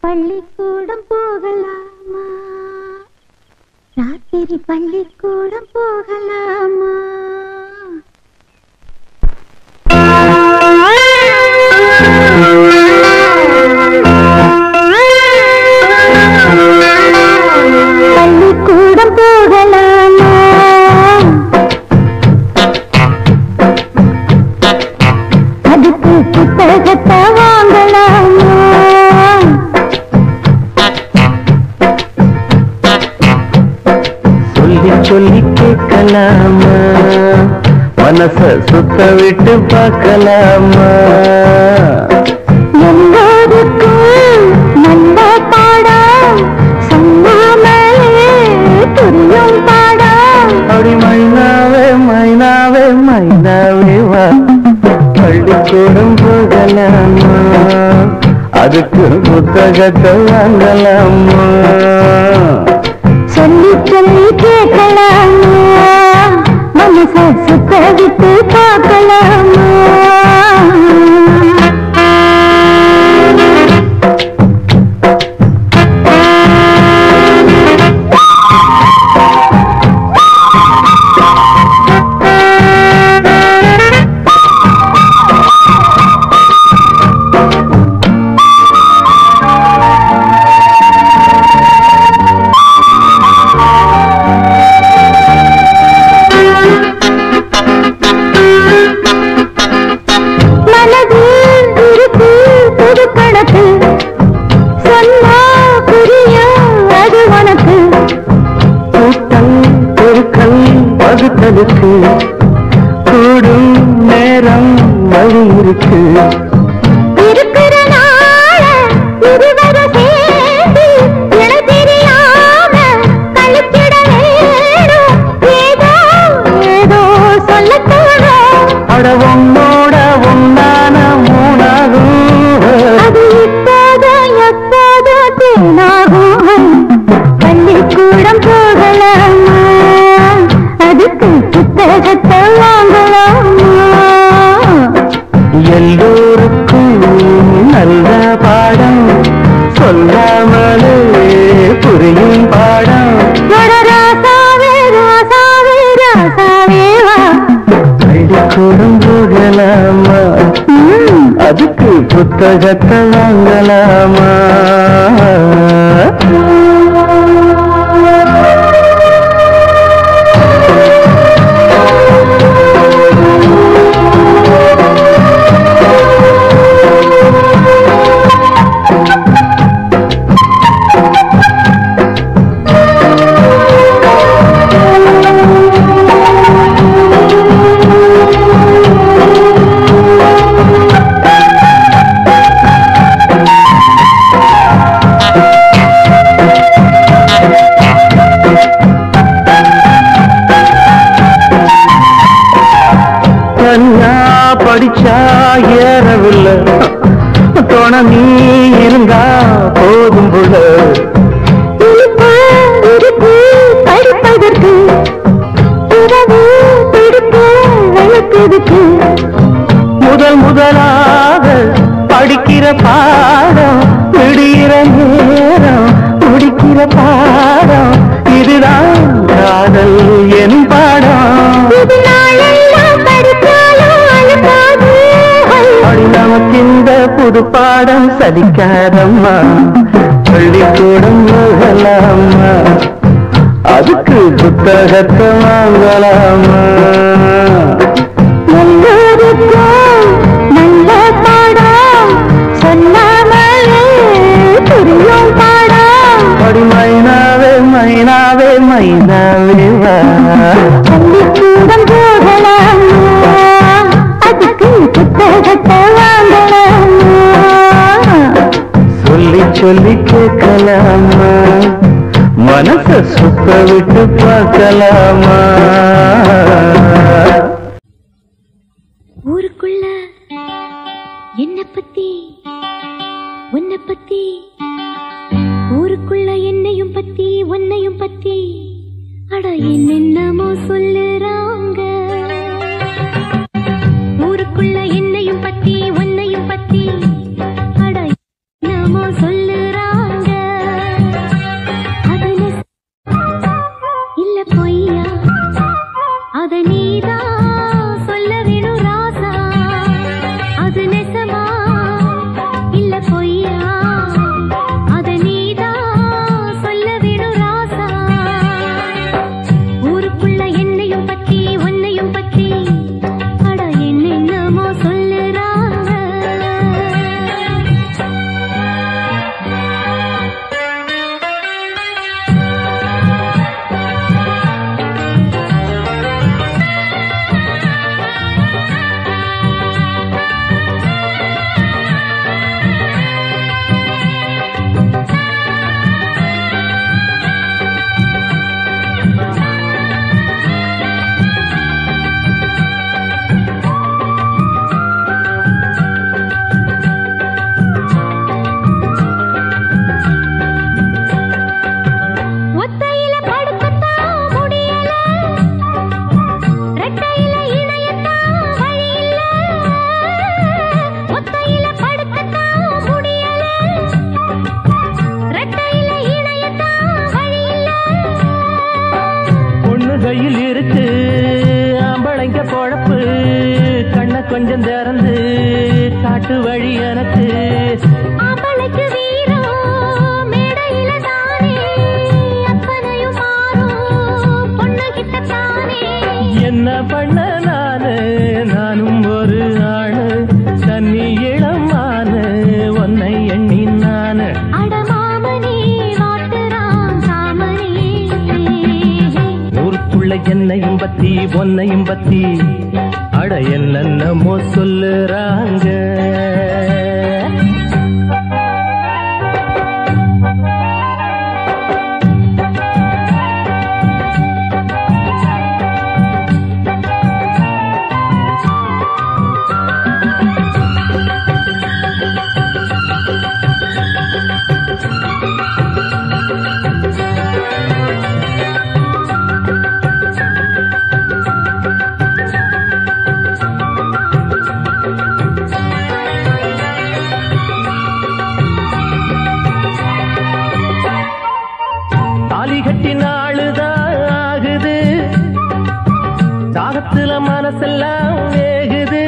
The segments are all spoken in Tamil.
பள்ளிக்கூடம் போகலாமா ராத்திரி பள்ளிக்கூடம் போகலாமா பள்ளிக்கூடம் போகலாமா அதுக்கு புத்தகத்தை வாங்கலாமா சொல்லி சொல்லி கேட்கலாமா மனச சுத்த விட்டு பார்க்கலாமா எல்லோருக்கும் நல்ல பாடம் சொன்னாமலே புரியும் பாடம் அப்படி மைனாவே மைனாவே மைனாவே வா பள்ளிக்கூடம் போகலாமா அதுக்கு புத்தகத்தை வாங்கலாமா சொல்லி சொல்லி கேட்கலாமா மனச சுத்த விட்டு பார்க்கலாமா மனதில் இருக்கு புது கணக்கு சொன்னா புரியும் அது உனக்கு கூட்டல் பெருக்கல் வகுத்தலுக்கு கூடும் நேரம் வழி இருக்கு இருக்கிற நாள இருவர சேர்ந்து இட தெரியாம கழிச்சிட வேணும் ஏதோ ஏதோ சொல்ல தோணும் அட உன்னோட உன்னான மூணாகும் அது இப்போதோ எப்போதோ தேனாகும் பள்ளிக்கூடம் போகலாமா அதுக்கு புத்தகத்தை வாங்கலாமா எல்லோருக்கும் நல்ல பாடம் சொல்லாமலே புரியும் பாடம் வட ராசாவே ராசாவே ராசாவே வா பள்ளிக்கூடம் போகலாமா ம், அதுக்கு புத்தகத்தை வாங்கலாமா தனியா படிச்சா ஏறவில்லை துணை நீ இருந்தா போதும் புள்ள இனிப்பு இருக்கு படிப்பதற்கு இரவு பிடிப்பு வெளுப்பதற்கு முதல் முதலாக படிக்கிற பாடம் விடுகிற நேரம் முடிக்கிற பாடம் இதுதான் காதல் என் பாடம் இது நாளெல்லாம் படித்தாலும் அழுக்காது அடி நமக்கு இந்த புது பாடம் சலிக்காதம்மா பள்ளிக்கூடம் போகலாமா அதுக்கு புத்தகத்தை வாங்கலாமா எல்லோருக்கும் நல்ல பாடம் சொல்லாமலே புரியும் பாடம் அடி மைனாவே மைனாவே மைனாவே வா பள்ளிக்கூடம் போகலாமா அதுக்கு புத்தகத்தை வாங்கலாமா சொல்லி சொல்லி கேட்கலாமா மனச சுத்த விட்டு பார்க்கலாமா ஊருக்குள்ள என்ன பத்தி உன்னை பத்தி ஊருக்குள்ள என்னையும் பத்தி உன்னையும் பத்தி அட என்னென்னமோ சொல்லுறாங்க ஊருக்குள்ள என்னையும் பத்தி உன்னையும் பத்தி அட என்னமோ சொல்லுறாங்க கொஞ்சம் திறந்து காட்டு வழி எனக்கு ஆம்பளைக்கு வீரம் மேடையில தானே அப்பனையும் மாறும் பொண்ணுகிட்ட தானே என்ன பண்ண நானு நானும் ஒரு ஆணு தண்ணி இளமானு உன்னை எண்ணி நானு அட மாமனே வாட்டுறான் சாமனே ஊருக்குள்ள என்னையும் பத்தி பொன்னையும் பத்தி அட என்னென்னமோ சொல்லுறாங்க தாலி கட்டி நாளுதான் ஆகுது தாகத்துல மனசெல்லாம் வேகுது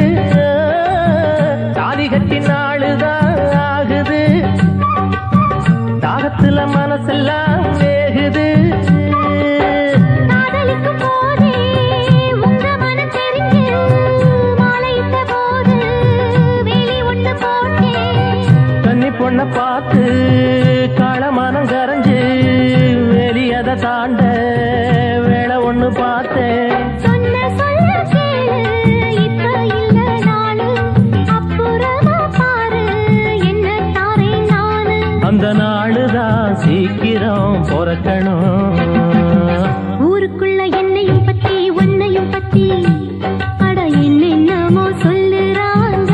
தாலி கட்டி நாளுதான் ஆகுது தாகத்துல மனசெல்லாம் வேகுது காதலிக்கும் போதே உங்க மனம் தெரிஞ்சு மாலையிட்ட போது வேலி ஒண்ணு போட்டேன் கன்னி பொண்ண பார்த்து காளமானம் கரைஞ்சு வெளியத தாண்ட வேலை ஒண்ணு பார்த்தேன் சொன்ன சொல்ல கேளு இப்ப இல்ல நாளு அப்புறமா பாரு என்ன தாரே நானு அந்த நாளுதான் சீக்கிரம் பிறக்கணும் ஊருக்குள்ள என்னையும் பத்தி உன்னையும் பத்தி அட என்னென்னமோ சொல்லுறாங்க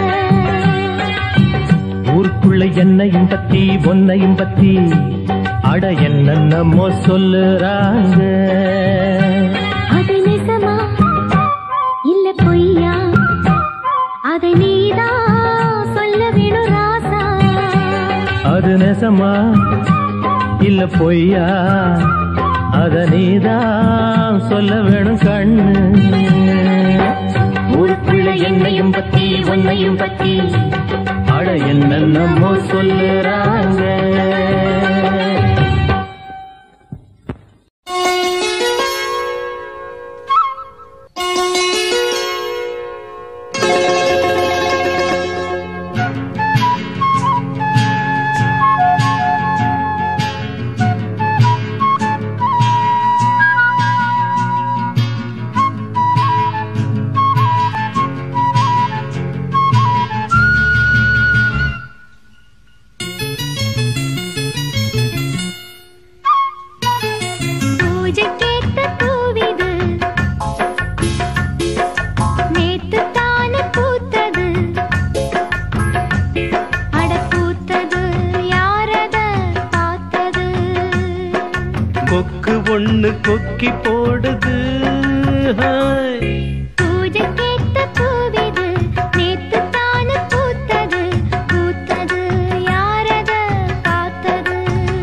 ஊருக்குள்ள என்னையும் பத்தி பொன்னையும் பத்தி அட என்னென்னமோ சொல்லுறாங்க அது நிஜமா இல்ல பொய்யா அதை நீதான் சொல்ல வேணும் ராசா அது நெசமா இல்ல பொய்யா அத நீதான் சொல்ல வேணும் கண்ணு ஊருக்குள்ள என்னையும் பத்தி உன்னையும் பத்தி அட என்னென்னமோ சொல்லுறாங்க பூஜை கேட்ட பூவிது நேத்து தானே பூத்தது அட பூத்தது யாரத பார்த்தது கொக்கு ஒண்ணு கொக்கி போடுது ஹாய். பூஜை கேட்ட பூவிது நேத்து தானே பூத்தது பூத்தது யாரத பார்த்தது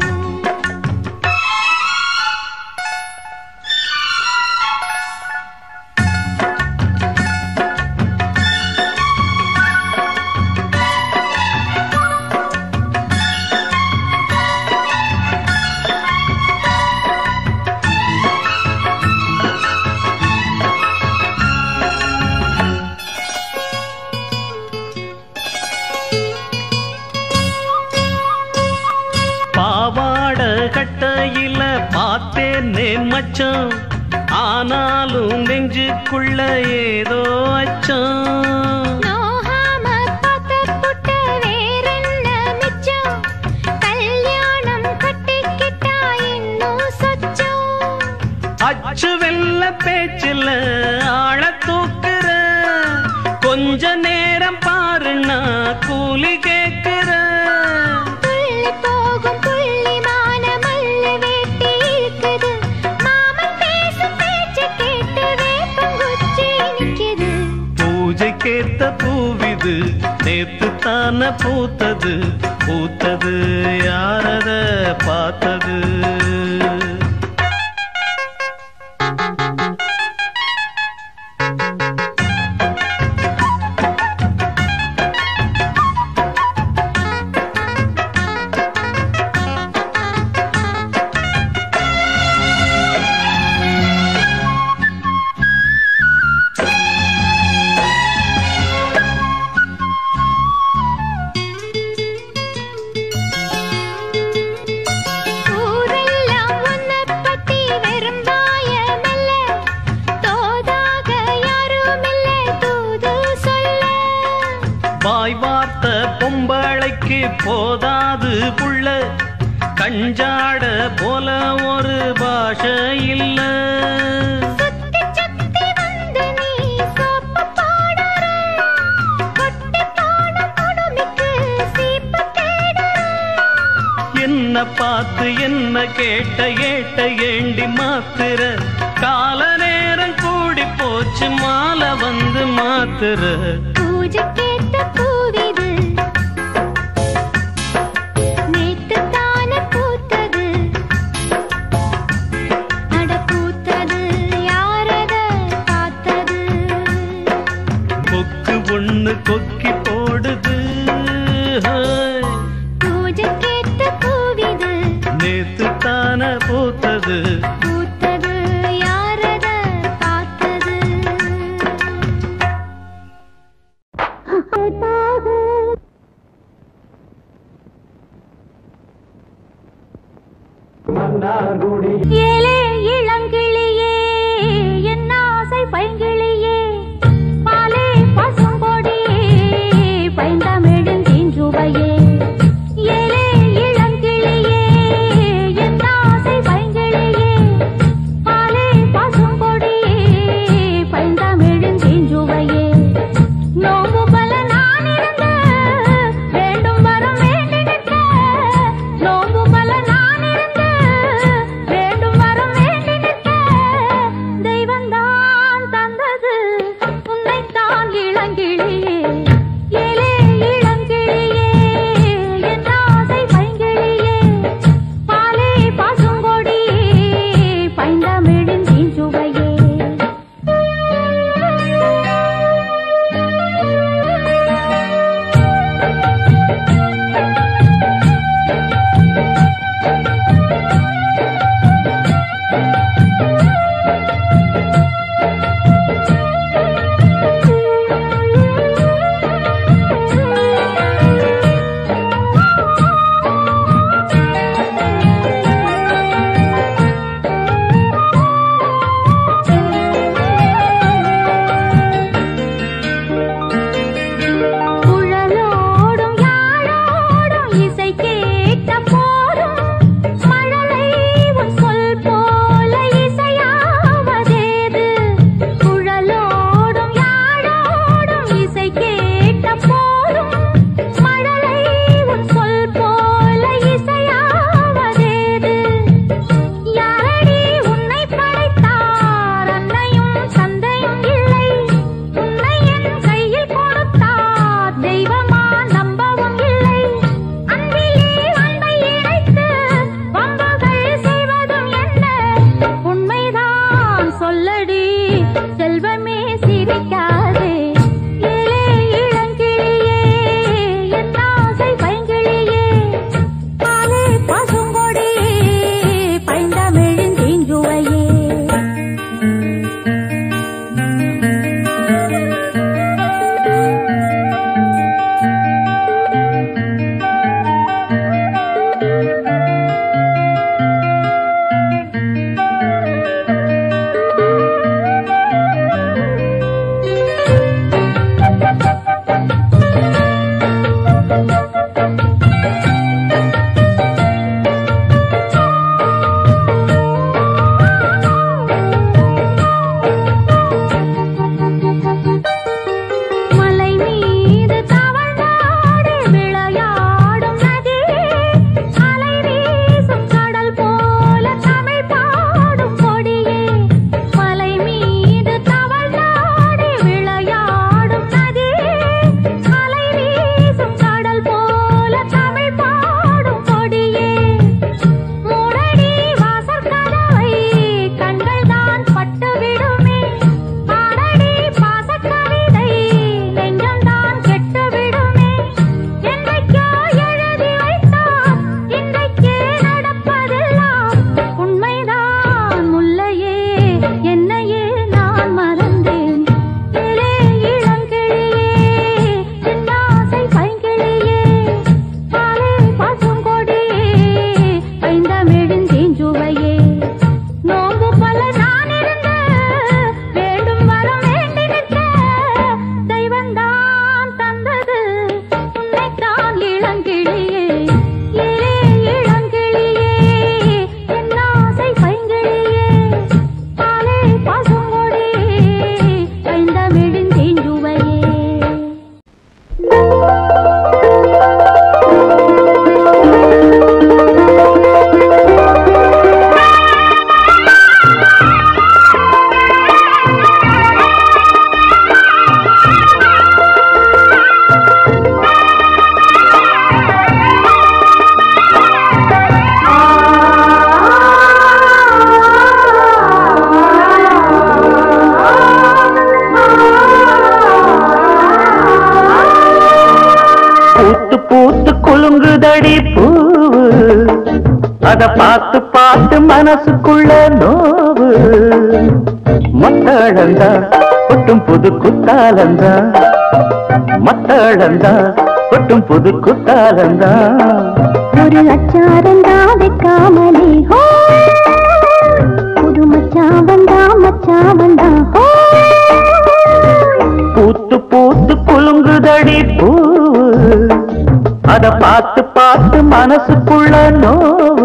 பாவாட கட்டையில பார்த்தேனே மச்சான் ஆனாலும் நெஞ்சுக்குள்ள ஏதோ அச்சம் நோகாம பார்த்த புட்ட வேறென்ன மிச்சம் கல்யாணம் கட்டிக்கிட்டா இன்னும் சொச்சம் அச்சு வெல்ல பேச்சில் ஆழ தூக்குற கொஞ்ச நேரம் பாருன்னா கூலி கேக்குற துள்ளி போகும் புள்ளிமான மல்லு வேட்டி இருக்குது மாமன் பேசும் பேச்சு கேட்டு வேப்பங்குச்சி நிக்குது பூஜைக்கேத்த பூவிது நேத்து தான பூத்தது பூத்தது யாரத பார்த்தது கஞ்சாட போல ஒரு பாஷை இல்ல சுத்தி சுத்தி வந்து நீ சோப்பு போடுற கொட்டி போன குடுமிக்கு சீப்பு தேடுற என்ன பார்த்து என்ன கேட்ட ஏட்ட ஏண்டி மாத்துற கால நேரம் கூடி போச்சு மாலை வந்து மாத்துற பூஜை கேட்ட பூவிது நேத்து தானே பூத்தது அட பூத்தது யாரத பார்த்தது கொக்கு ஒண்ணு கொக்கி போடுது ஹாய். பூஜை கேட்ட பூவிது நேத்து தான பூத்தது பூத்தது யாரத பார்த்தது ஏலே இளங்கிளியே என் ஆசை பைங்கிளியே பாலே பசும்பொடியே பைந்தமிழின் தீஞ்சுவையே ஏலே இளங்கிளியே என் ஆசை பைங்கிளியே பாலே பசும்பொடியே பைந்தமிழின் தீஞ்சுவையே நோம்பு பல நான் இருந்த வேண்டும் வரம் வேண்டி நிற்க நோம்பு பல நான் இருந்த வேண்டும் வரம் குலுங்குதடி பூவு அத பார்த்து பார்த்து மனசுக்குள்ள நோவு மத்தழந்தா கொட்டும் புது குத்தாலந்தா மத்தழந்தா கொட்டும் புது குத்தாலந்தா ஒரு அச்சாரந்தா வைக்காமலே ஹோ புது மச்சான் வந்தா மச்சான் வந்தா ஹோ பூத்து பூத்து குலுங்குதடி பூவு அத பார்த்து பார்த்து மனசுக்குள்ள நோவு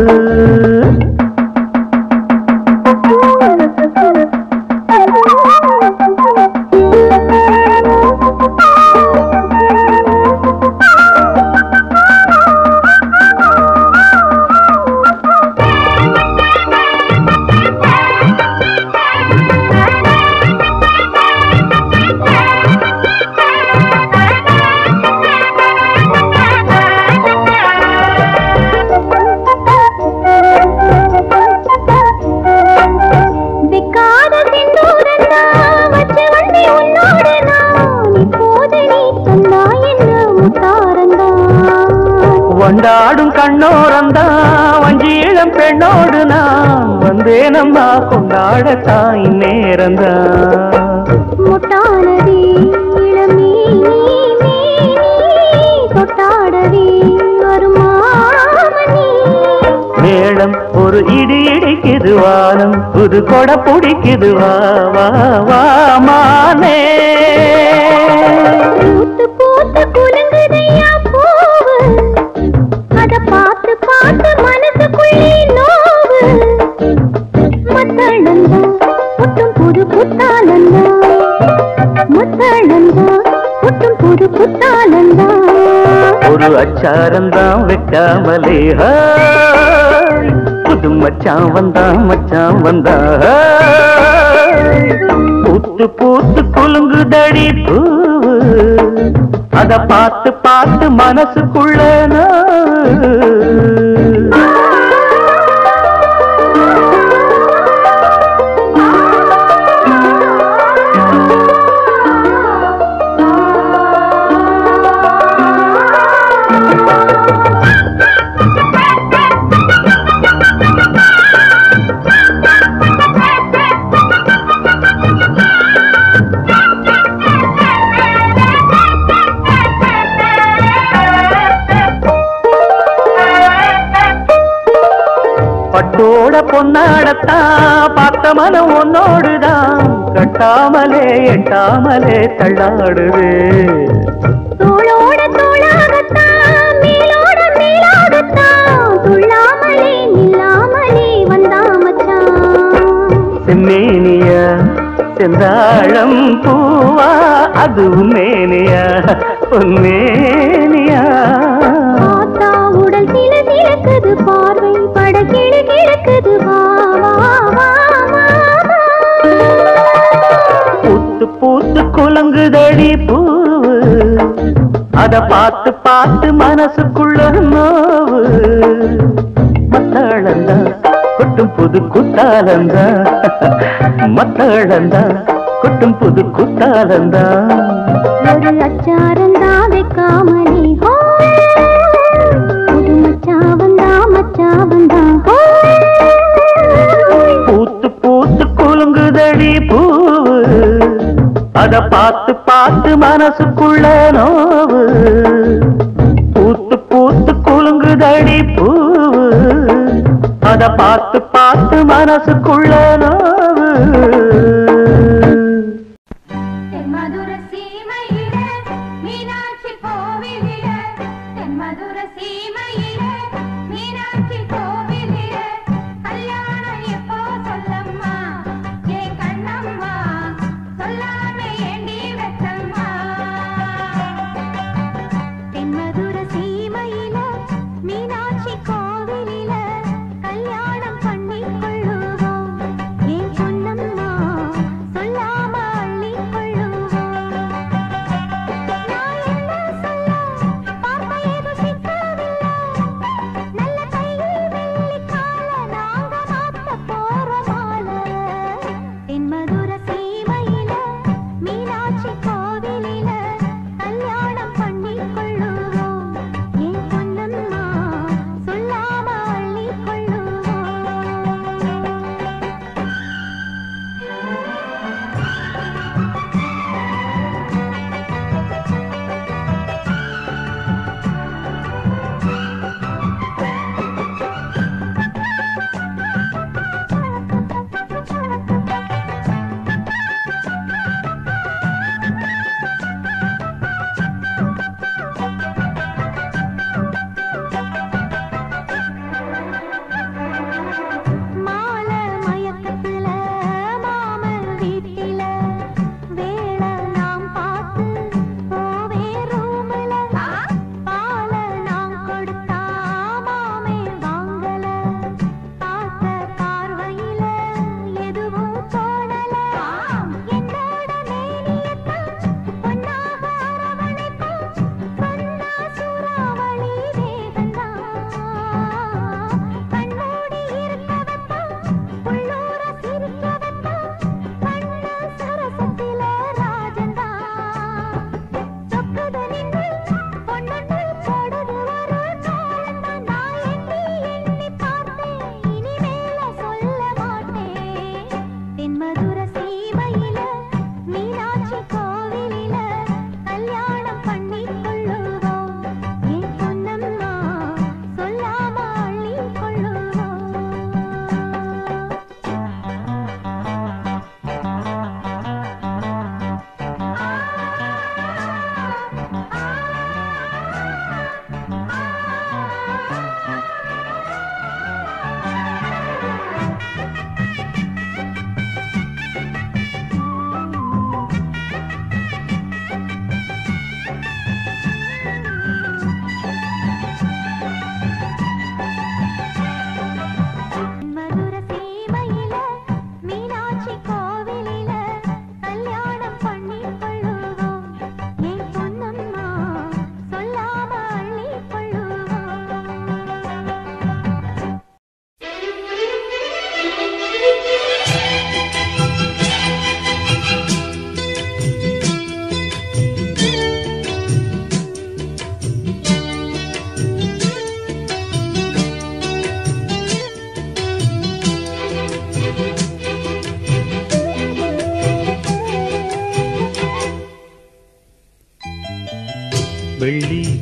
விக்காத திண்டூரந்தா வச்ச வண்டி உன்னோடு நான் இப்போது நீ சொன்னா என்ன முத்தாரந்தா வண்டாடும் கண்ணோரந்தா வஞ்சி இளம் பெண்ணோடு நான் வந்தேனம்மா கொண்டாட தாய் நேரந்தா முட்டானதே இளமே தொட்டாடவே வருமாமணி மேளம் ஒரு இடி இடிக்குது வானம் புது கொடை பிடிக்குது வா வா வா மானே பூத்து பூத்து குலுங்குதையா பூவு அத பார்த்து பார்த்து மனசுக்குள்ளே நோவு மத்தளந்தா புட்டும் புது புத்தாலந்தா மத்தளந்தா புட்டும் புது புத்தாலந்தா ஒரு அச்சாரந்தான் வைக்காமலே ஹாய். புது மச்சான் வந்தா மச்சான் வந்தா ஹாய். பூத்து பூத்து குலுங்குதடி பூவு அத பார்த்து பார்த்து மனசுக்குள்ள நான் பட்டோட பொன்னாடத்தான் பார்த்த மனம் உன்னோடுதான் கட்டாமலே எட்டாமலே தள்ளாடுது தோளோட தோளாகத்தான் மேலோட மேலாகத்தான் துள்ளாமலே நில்லாமலே வந்தா மச்சான் செம்மேனியா செந்தாழம் பூவா அது உன்னேனியா பொன்னேனியா பார்த்தா உடல் சில சிலக்குது பார்வை பட கிழு கிழக்குது வா வா வா வா வா. பூத்து பூத்து குலங்குதடி பூவு அத பார்த்து பார்த்து மனசுக்குள்ள நோவு மத்தாளந்தா கொட்டும் புது குத்தாலந்தா மத்தாளந்தா கொட்டும் புது குத்தாலந்தா ஒரு அச்சாரந்தா வைக்காமலே ஹோ புது மச்சான் வந்தா மச்சான் வந்தா ஹோ பூத்து பூத்து குலுங்குதடி பூவு அத பார்த்து பார்த்து மனசுக்குள்ள நோவு பூத்து பூத்து குலுங்குதடி பூவு அத பார்த்து பார்த்து மனசுக்குள்ள நோவு தென்மதுர சீமையில மீனாட்சி கோவிலில தென்மதுர சீமையில மீனாட்சி கோவிலில கல்யாணம் எப்போ சொல்லம்மா ஏ கண்ணம்மா சொல்லாம ஏண்டி வெச்சம்மா தென்மதுர சீமையில மீனாட்சி கோவிலில கல்யாணம் பண்ணிக் கொள்ளுவோம்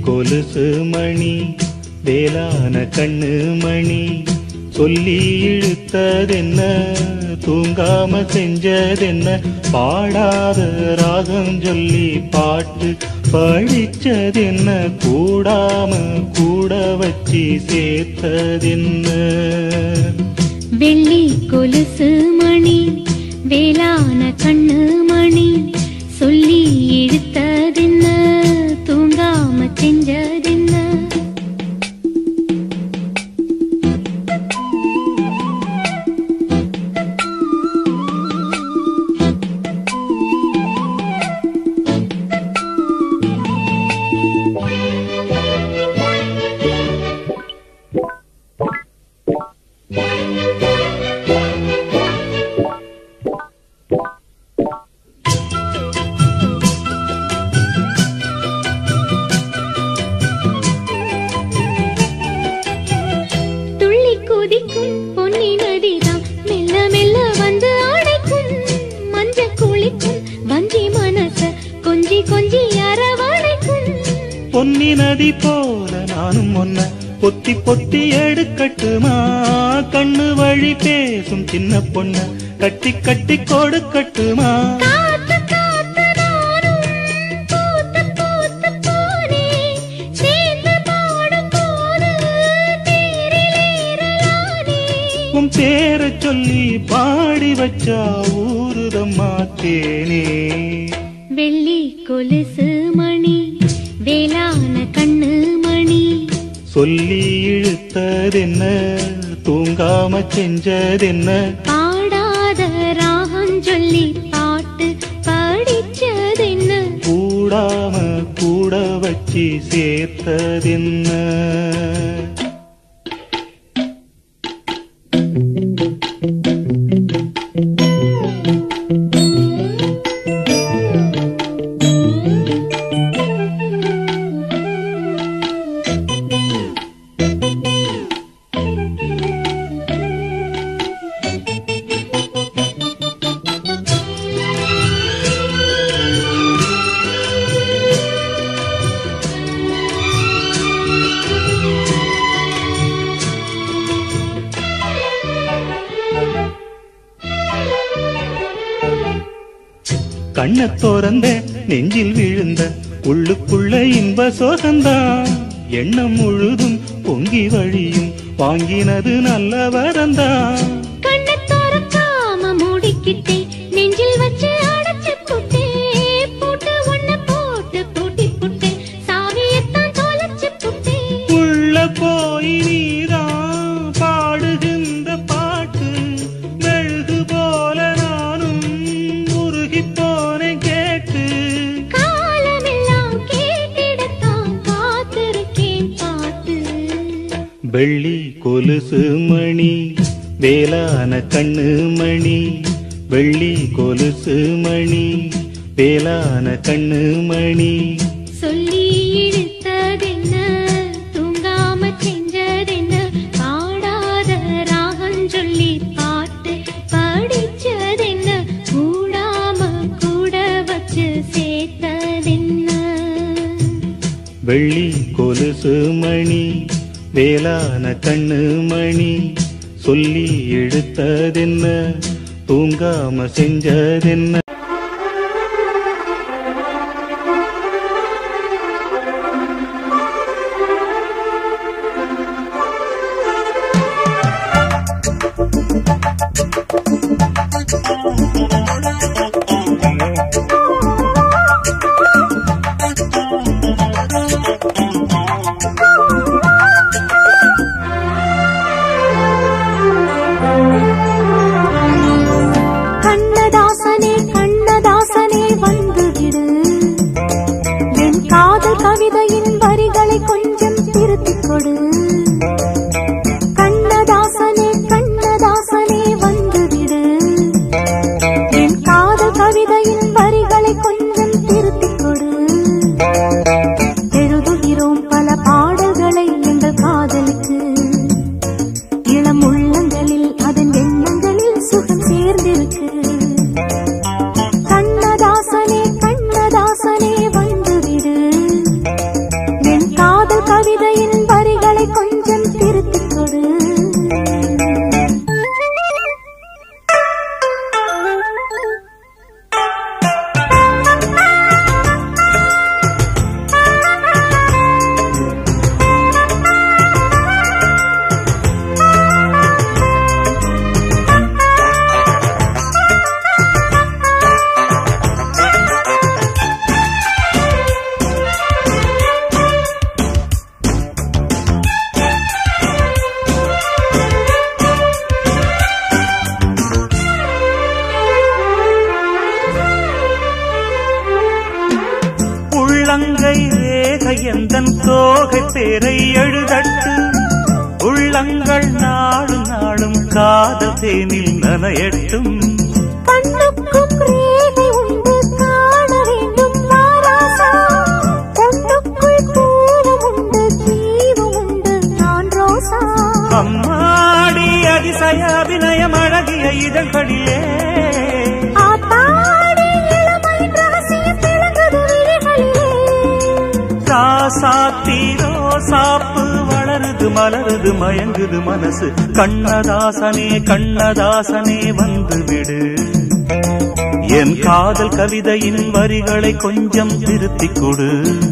கொலுசு மணி வேளான கண்ணு மணி சொல்லி இழுத்ததென்ன தூங்காம செஞ்சதென்ன பாடாத ராகம் சொல்லி பாட்டு படிச்சதென்ன கூடாம கூட வச்சு சேர்த்ததென்ன வெள்ளி கொலுசு மணி வேளான கண்ணு மணி சொல்லி இழுத்ததென்ன தூங்காம செஞ்சதென்ன துள்ளி குதிக்கும் பொன்னி நதிதான் மெல்ல மெல்ல வந்து அடைக்கும் மஞ்ச குளிக்கும் வஞ்சி மனச கொஞ்சி கொஞ்சி அரவணைக்கும் பொன்னி நதி போல நானும் ஒன்ன பொத்தி பொத்தி எடுக்கட்டுமா கண்ணு வழி பேசும் சின்ன பொண்ண கட்டி கட்டி கொடுக்கட்டுமா காத்து காத்து நானும் பூத்து பூத்து போனேன் சேர்ந்து பாடும் போது தேரிலேறலானே உன் பேரை சொல்லி பாடி வச்சா ஊருதம்மா தேனே வெள்ளி கொலுசு மணி வேளான கண்ணு மணி சொல்லி இழுத்ததென்ன தூங்காம செஞ்சதென்ன பாடாத ராகம் சொல்லி பாட்டு படிச்சதென்ன கூடாம கூட வச்சு சேர்த்ததென்ன கண்ண திறந்த நெஞ்சில் விழுந்த உள்ளுக்குள்ள இன்ப சோகந்தான் எண்ணம் முழுதும் பொங்கி வழியும் வாங்கினது நல்ல வரந்தான் கண்ணை திறக்காம மூடிக்கிட்டேன் நெஞ்சில் வச்சு அடைச்சு புட்டேன் போட்டு ஒண்ணு போட்டு பூட்டி புட்டேன் சாவியத்தான் தொலைச்சு புட்டேன் உள்ள போய் நீதான் பாடுகின்ற பாட்டு மெழுகு போல நானும் உருகி போனேன் கேட்டு காலமெல்லாம் கேட்டிடத்தான் காத்திருக்கேன் பாட்டு வெள்ளி கொலுசு மணி வேளான கண்ணு மணி வெள்ளி கொலுசு மணி வேளான கண்ணு மணி சொல்லி இழுத்ததென்ன தூங்காம செஞ்சதென்ன பாடாத ராகம் சொல்லி பாட்டு படிச்சதென்ன கூடாம கூட வச்சு சேர்த்ததென்ன வெள்ளி கொலுசு மணி வேளான கண்ணு மணி சொல்லி எடுத்ததென்ன தூங்காம செஞ்சதென்ன கண்ணதாசனே பேரை எழுதட்டு உள்ளங்கள் நாளும் நாளும் காதல் தேனில் நனையட்டும் கண்ணுக்கும் ரேகை உண்டு காண வேண்டும் மாராசா பொண்ணுக்குள் பூவும் உண்டு தீவும் உண்டு நான் ரோசா அம்மாடி அதிசய அபிநயம் அழகிய இதழ்களிலே ஆத்தாடி இளமையின் ரகசியம் திளங்குது விழிகளிலே சாத்தி ரோசாப்பு வளருது மலருது மயங்குது மனசு கண்ணதாசனே கண்ணதாசனே வந்து விடு என் காதல் கவிதையின் வரிகளை கொஞ்சம் திருத்திக் கொடு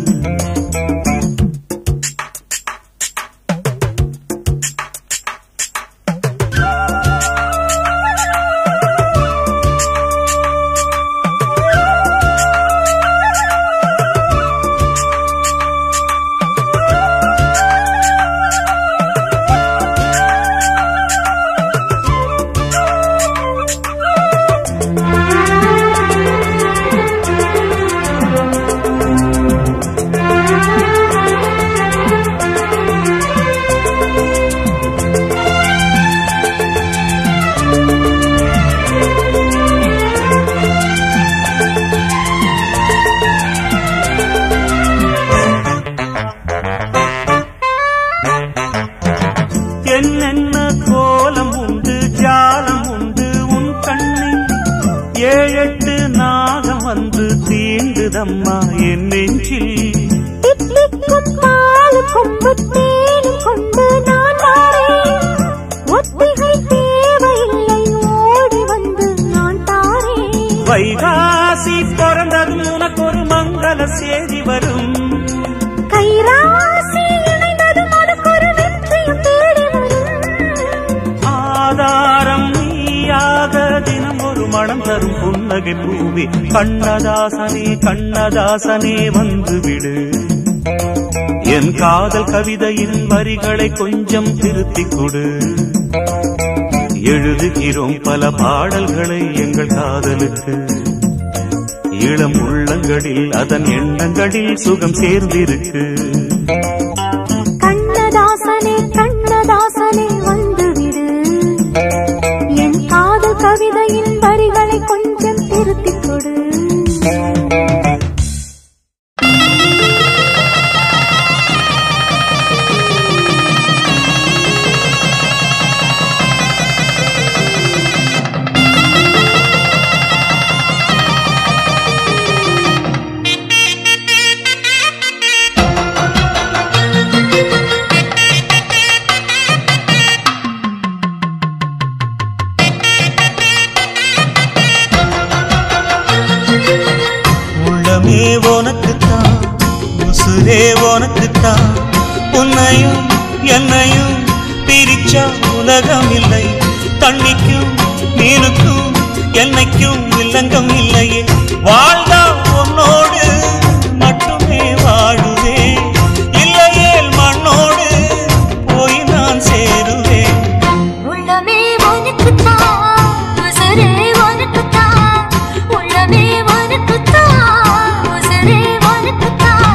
என்னென்ன கோலம் உண்டு ஜாலம் உண்டு உன் கண்ணில் ஏழெட்டு நாகம் வந்து தீண்டுதம்மா என் நெஞ்சில் தித்திக்கும் பாலும் கொம்பு தேனும் கொண்டு நான் வாரேன் ஒத்திகை தேவையில்லை ஓடி வந்து நான் தாரேன் வைகாசி பிறந்ததும் உனக்கு ஒரு மங்கள செய்தி வரும் கைராசி இணைந்ததும் அதுக்கு ஒரு வெற்றியும் தேடி வரும் ஆதாரம் நீயாக தினம் ஒரு மனம் தரும் புன்னகை பூவி கண்ணதாசனே கண்ணதாசனே வந்து விடு என் காதல் கவிதையின் வரிகளை கொஞ்சம் திருத்திக் கொடு எழுதுகிறோம் பல பாடல்களை எங்கள் காதலுக்கு இளம் உள்ளங்களில் அதன் எண்ணங்களில் சுகம் சேர்ந்திருக்கு கண்ணதாசனே கண்ணதாசனே வந்துவிடு என் காதல் கவிதையின் வரிகளை கொஞ்சம் திருத்திக் கொடு உள்ளமே உனக்குத்தான் உசுரே உனக்குத்தான் உன்னையும் என்னையும் பிரிச்சா உலகம் இல்லை தண்ணிக்கும் மீனுக்கும் என்னைக்கும் வில்லங்கம் இல்லையே வாழ்ந்தா உன்னோடு மட்டுமே வாழுவேன் இல்லையே மண்ணோடு போய் நான் சேருவேன் உள்ளமே உனக்குத்தான் உசுரே உனக்குத்தான் உள்ளமே உனக்குத்தான் உசுரே உனக்குத்தான்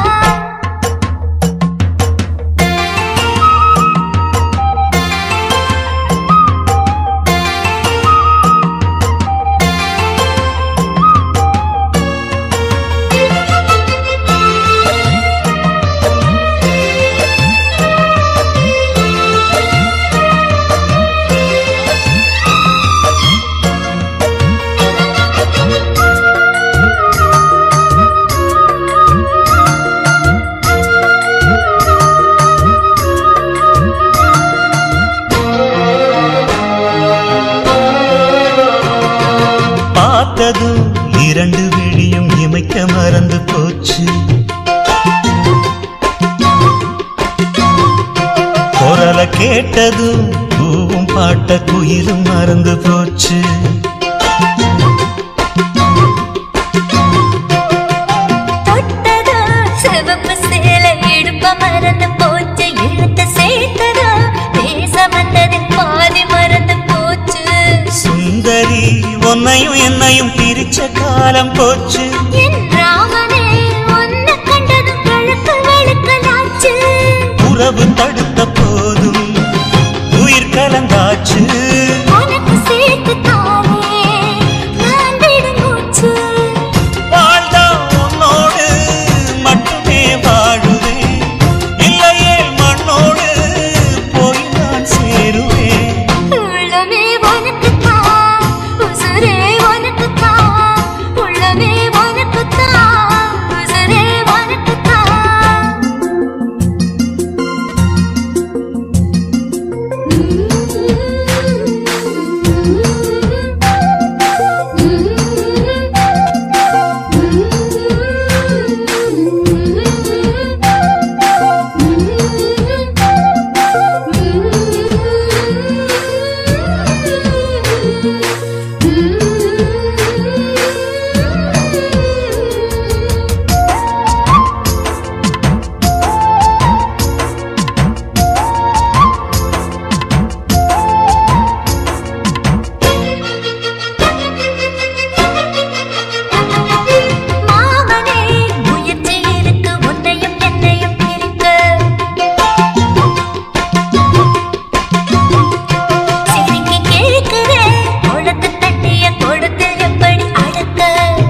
பார்த்ததும் இரண்டு விழியும் இமைக்க மறந்து போச்சு குரல கேட்டதும் பூவும் பாட்ட குயிலும் மறந்து போச்சு தொட்டதா சிவப்பு சேலை இடுப்ப மறந்து போச்சு இழுத்து சேர்த்ததா பேச வந்ததில் பாதி மறந்து போச்சு சுந்தரி உன்னையும் என்னையும் பிரிச்ச காலம் போச்சு என் ராமனே உன்னை கண்டதும் கழுக்கு வெளுக்கலாச்சு உறவு தடுத்த போதும் உயிர் கலந்தாச்சு உனக்கு சேர்த்து தானே நான் விடும் மூச்சு வாழ்ந்தா உன்னோடு மட்டுமே வாழுவேன் இல்லையே மண்ணோடு போய் நான் சேருவேன் உள்ளமே உனக்குத்தான் உசுரே உனக்குத்தான் உள்ளமே உனக்குத்தான் உசுரே உனக்குத்தான் மாமனே முயற்சி இருக்கு உன்னையும் என்னையும் பிரிக்க சிரிக்கி கேட்கிறேன் உனக்கு தட்டிய கொடுத்து எப்படி அடக்க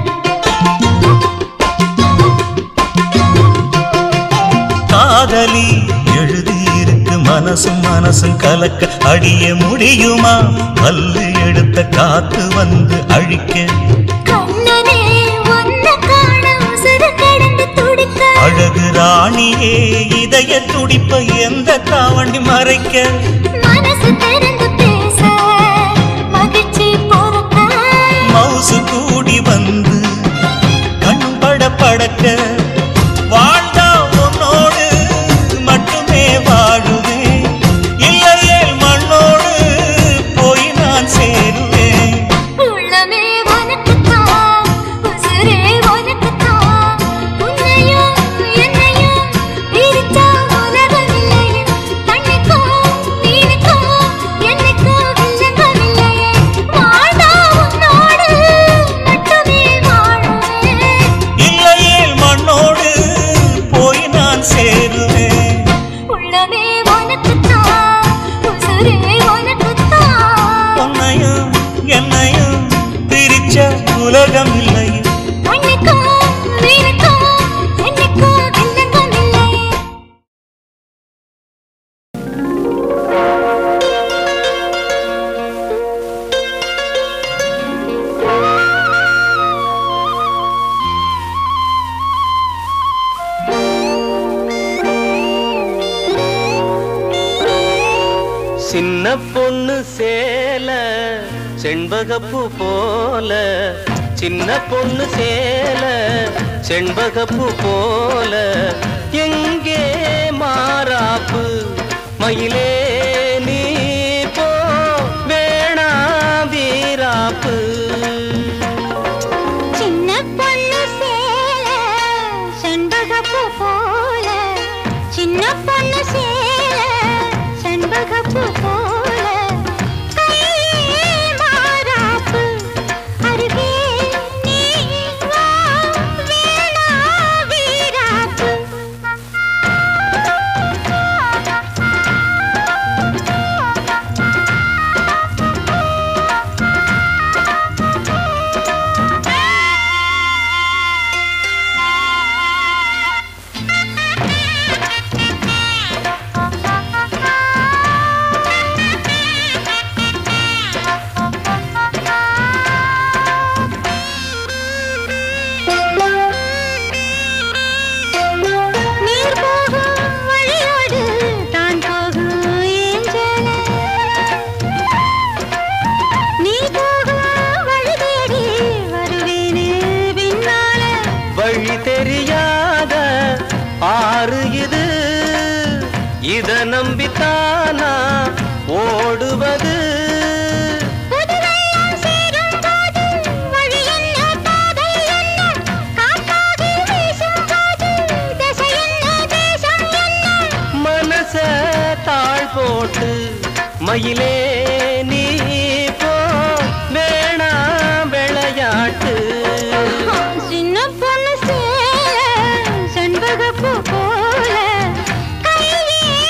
காதலி எழுதியிருக்கு மனசும் மனசும் கலக்க அடிய முடியுமா பல்லு எடுத்த காத்து வந்து அழிக்க கண்ணனே உன்னை காண உசுறு கடந்து துடிக்க அழகு ராணியே இதய துடிப்ப எந்த தாவண்டி மறைக்க மனசு திறந்து பேச மகிழ்ச்சி பொறுக்க மவுசு கூடி வந்து கண் பட படக்க வாழ்ந்தா உன்னோடு மட்டுமே வாழுவேன் இல்லையே மண்ணோடு போய் நான் சேருவேன் உள்ளமே உனக்குத்தான் உசுரே உனக்குத்தான் உன்னையும் என்னையும் பிரிச்சா உலகம் இல்லையே கண்ணுக்கும் நீனுக்கும் என்னைக்கும் வில்லங்கம் இல்லையே வாழ்ந்தா உன்னோடு மட்டுமே வாழுவேன் இல்லையே மண்ணோடு போய் நான் சேருவேன் உள்ளமே உனக்குத்தான் உசுரே உனக்குத்தான் உன்னையும் என்னையும் பிரிச்ச உலகம் இல்லை கண்ணுக்கும் நீனுக்கும் என்னைக்கும் வில்லங்கம் இல்லையே சின்ன பொண்ணு சேல செண்பகப்பூ போல சின்ன பொண்ணு சேல செண்பகப்பூ போல எங்கே மாறாப்பு மயிலே நீ போ வேணா வீராப்பு சின்ன பொண்ணு சேல செண்பகப்பூ போல சின்ன பொண்ணு சேல செண்பகப்பூ போல கையே மாறாப்பு அருகே நீ வா வேணா வீராப்பு நீர் போகும் வழியோடு தான் போகும் ஏஞ்சல நீ போகும் வழி தேடி வருவேனே பின்னால வழி தெரியாத ஆறு இது இத நம்பித்தானா ஓடுவது புதுவெள்ளம் சேரும் போது வழி என்ன பாதை என்ன காற்றாகி வீசும் போது திசை என்ன தேசம் என்ன மனச தாழ் போட்டு மயிலே நீ போ வேணா விளையாட்டு சின்ன பொண்ணு சேல செண்பகப்பூ போல கையே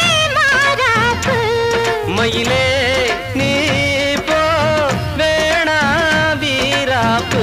மயிலே நீ போ வேணா வீராப்பு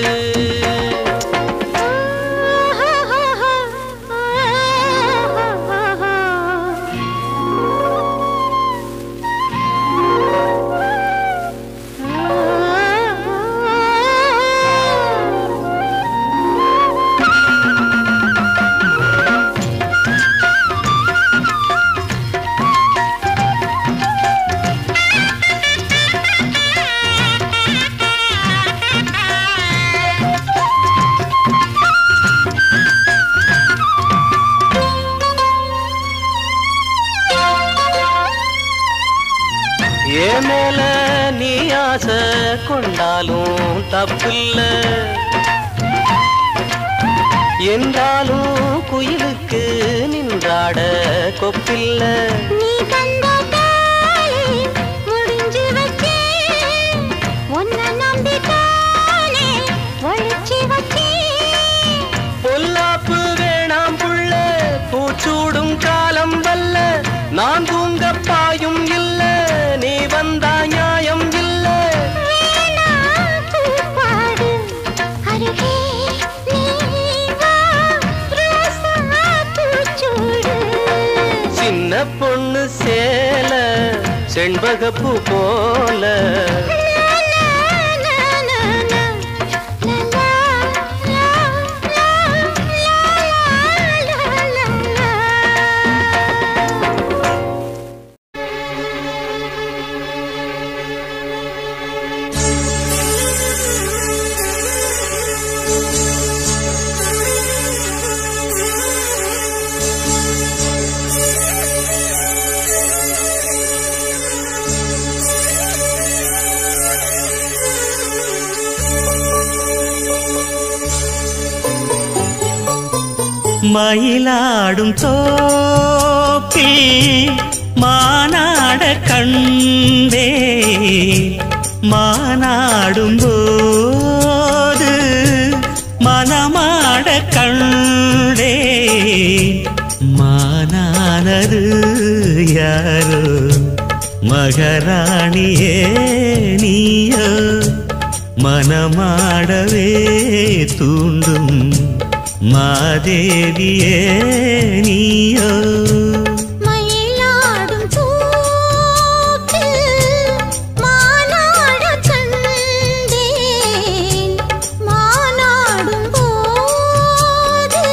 ஏன் மேல நீ ஆசை கொண்டாலும் தப்பில்ல என்றாலும் குயிலுக்கு நின்றாட கொப்பில்ல நீ தந்த தாலி முடிஞ்சு வச்சேன் உன்னை நம்பித்தானே ஒழிச்சு வச்சேன் பொல்லாப்பு வேணாம் புள்ள பூச்சூடும் காலம் வல்ல நான் தூங்க பாயும் இல்ல நீ வந்தா நியாயம் இல்ல வேணா பூப்பாடு அருகே நீ வா ரோசா பூச்சூடு சின்ன பொண்ணு சேல செண்பகப்பூ போல மயிலாடும் தோப்பில் மானாட கண்டே மானாடும் போது மனமாட கண்டே மானானது யாரோ மகராணியே நீயோ மனமாடவே தூண்டும் மாதேவியே நீயோ மயிலாடும் தூக்கில் மானாடக் கண்டேன். மானாடும் போது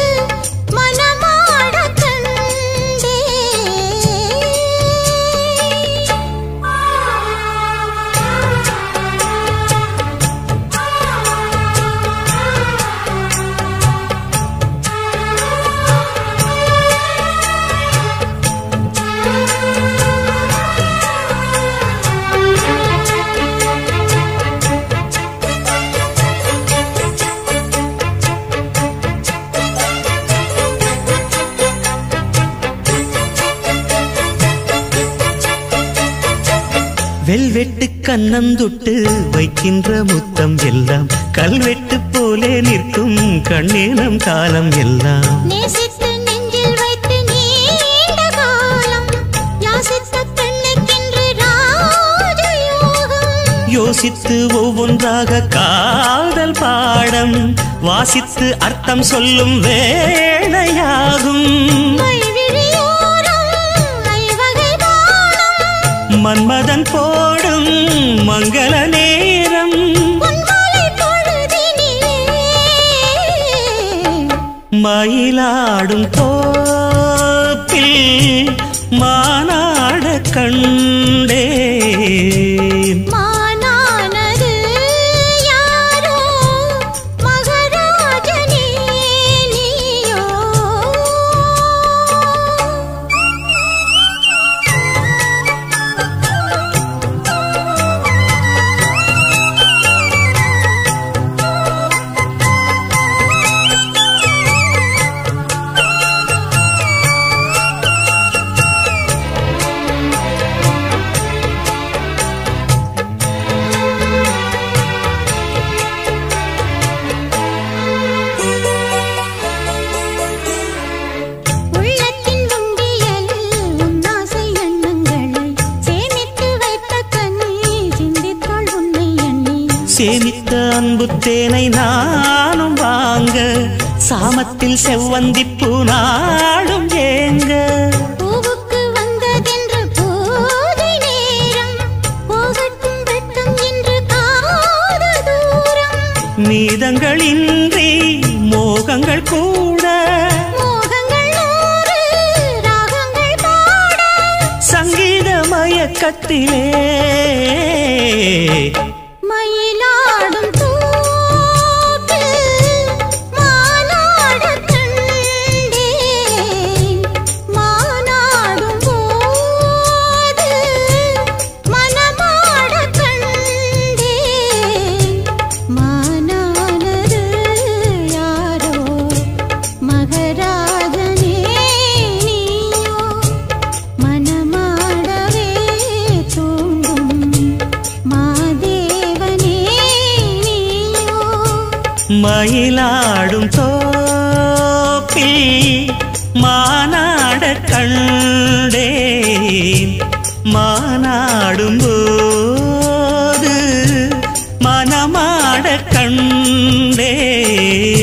மனமாடக் வெல்வெட்டு கண்ணந்துட்டு வைக்கின்ற முத்தம் எல்லாம் கல்வெட்டு போலே நிற்கும் கண்ணேனம் காலம் எல்லாம் நேசித்து நெஞ்சில் வைத்து நீண்ட காலம் யாசித்த பெண்ணுக்கென்று ராஜயோகம் யோசித்து ஒவ்வொன்றாக காதல் பாடம் வாசித்து அர்த்தம் சொல்லும் வேளையாகும் மைவிழியோரம் ஐவகை பானம் மன்மதன் போடும் மங்கள நேரம் பொன்மாலை பொழுதினிலே மயிலாடும் தோப்பில் மானாட கண்டேன் மானானது யாரோ மகராஜனே நீயோ சேமித்த அன்பு தேனை நானும் வாங்க சாமத்தில் செவ்வந்திப்பூ நாடும் ஏங்க பூவுக்கு வந்ததென்று போதை நேரம் போகட்டும் வெட்கம் என்று காத தூரம் மீதங்களின்றி மோகங்கள் கூட மோகங்கள் நூறு ராகங்கள் பாட சங்கீத மயக்கத்திலே மயிலாடும் தோப்பில் மானாடக் கண்டேன். மானாடும் போது மனமாடக் கண்டேன். மானானது யாரோ மகராஜனே நீயோ மனமாடவே தூண்டும் மாதேவனே நீயோ மயிலாடும் தோப்பில் மானாட கண்டேன் மானாடும் போது மனமாட கண்டேன்